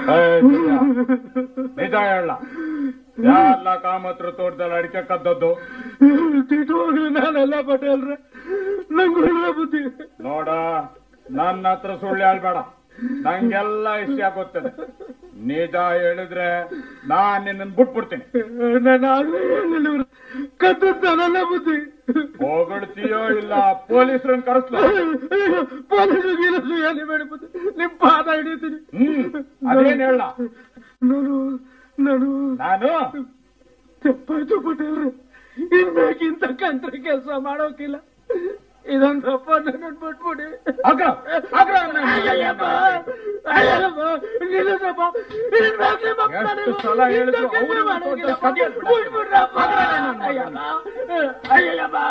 ಏ, ಸುಳ್ಯ. ನಿಜ ಹೇಳ ಎಲ್ಲ ಕಾಮತ್ರ ತೋಟದಲ್ಲಿ ಅಡಿಕೆ ಕದ್ದದ್ದು ತಿಟ್ಟುವಾಗ್ಲೂ ನಾನೆಲ್ಲ ಪಟೇಲ್ರೆ ನಂಗೆ ಬುದ್ಧಿ ನೋಡ ನನ್ನ ಹತ್ರ ಸುಳ್ಳು ಹೇಳ್ಬೇಡ ನಂಗೆಲ್ಲ ಇಷ್ಟ ಗೊತ್ತದೆ ನಿಜ ಹೇಳಿದ್ರೆ ನಾನ್ ನಿನ್ನ ಬಿಟ್ಬಿಡ್ತೀನಿ ನಾನು ಆಗ್ಲೇ ಹೇಳಿಲ್ಲ ಇವ್ರು. ಕದ್ದದ್ದು ನಾನೆಲ್ಲ ಬುದ್ಧಿ ಹೊಗಳ್ತೀಯೋ ಇಲ್ಲ ಪೊಲೀಸರನ್ನ ಕರೆಸ್ಲ ಪೊಲೀಸು ಗೀಲಸು ಎಲ್ಲಿ ಬೇಡ ಬುದ್ಧಿ ನಿಮ್ ಪಾದ ಹಿಡಿತೀನಿ ಹ್ಮ್ ಅದೇನ್ ಹೇಳ ನಾನು ನಾನು ನಾನು ತಪ್ಪಾಯ್ತು ಪಟೇಲ್ರೆ ಇನ್ಬೇಕಿಂತ ಕಂತ್ರ ಕೆಲಸ ಮಾಡೋಕಿಲ್ಲ ಇದೊಂದು ತಪ್ಪ ನನ್ನ ಬಿಟ್ಬಿಡಿ ಅಗ್ರ ಅಗ್ರ ಅಯ್ಯಯ್ಯಪ್ಪ, ಅಯ್ಯಯ್ಯಪ್ಪ, ನಿಲ್ಲಿಸಪ್ಪ. ಇನ್ಮೇಲೆ ಮಕ್ಕಳು ಎಷ್ಟು ಸಲ ಹೇಳಿದ್ರು ಇಂಥ ಕೆಲ್ಸ ಅವ್ರಿಗೆ ಮಾಡೋಂಗಿಲ್ಲಪ್ಪ. ಕದಿಯಲ್ ಬಿಡಕ್ಕೆ. ಬಿಟ್ಬಿಡ್ರಪ್ಪ. ಅಯ್ಯಪ್ಪ, ಅಯ್ಯಯ್ಯಪ್ಪ